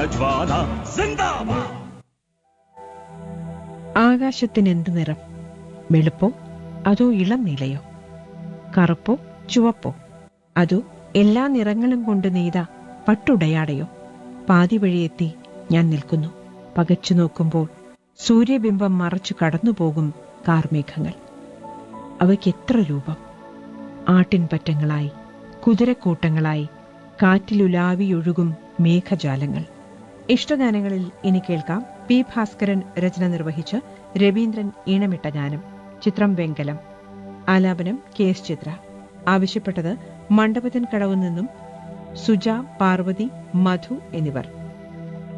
ജ്വാല സിന്ദാബാദ് ആകാശത്തിന് എന്ത് നിറം വെളുപ്പോ അതോ ഇളം നീലയോ കറുപ്പോ ചുവപ്പോ അതോ എല്ലാ നിറങ്ങളും കൊണ്ട് നെയ്ത പട്ടുടയാടയോ പാതി വഴിയെത്തി ഞാൻ നിൽക്കുന്നു പകച്ചു നോക്കുമ്പോൾ സൂര്യബിംബം മറച്ചു കടന്നുപോകും കാർമേഘങ്ങൾ അവയ്ക്ക് എത്ര രൂപം ആട്ടിൻപറ്റങ്ങളായി കുതിരക്കൂട്ടങ്ങളായി കാറ്റിലുലാവിയൊഴുകും മേഘജാലങ്ങൾ ഇഷ്ടഗാനങ്ങളിൽ ഇനി കേൾക്കാം പി ഭാസ്കരൻ രചന നിർവഹിച്ച് രവീന്ദ്രൻ ഈണമിട്ട ഗാനം ചിത്രം വെങ്കലം ആലാപനം കെ എസ് ചിത്ര ആവശ്യപ്പെട്ടത് മണ്ഡപത്തിൻ കടവു നിന്നും സുജ പാർവതി മധു എന്നിവർ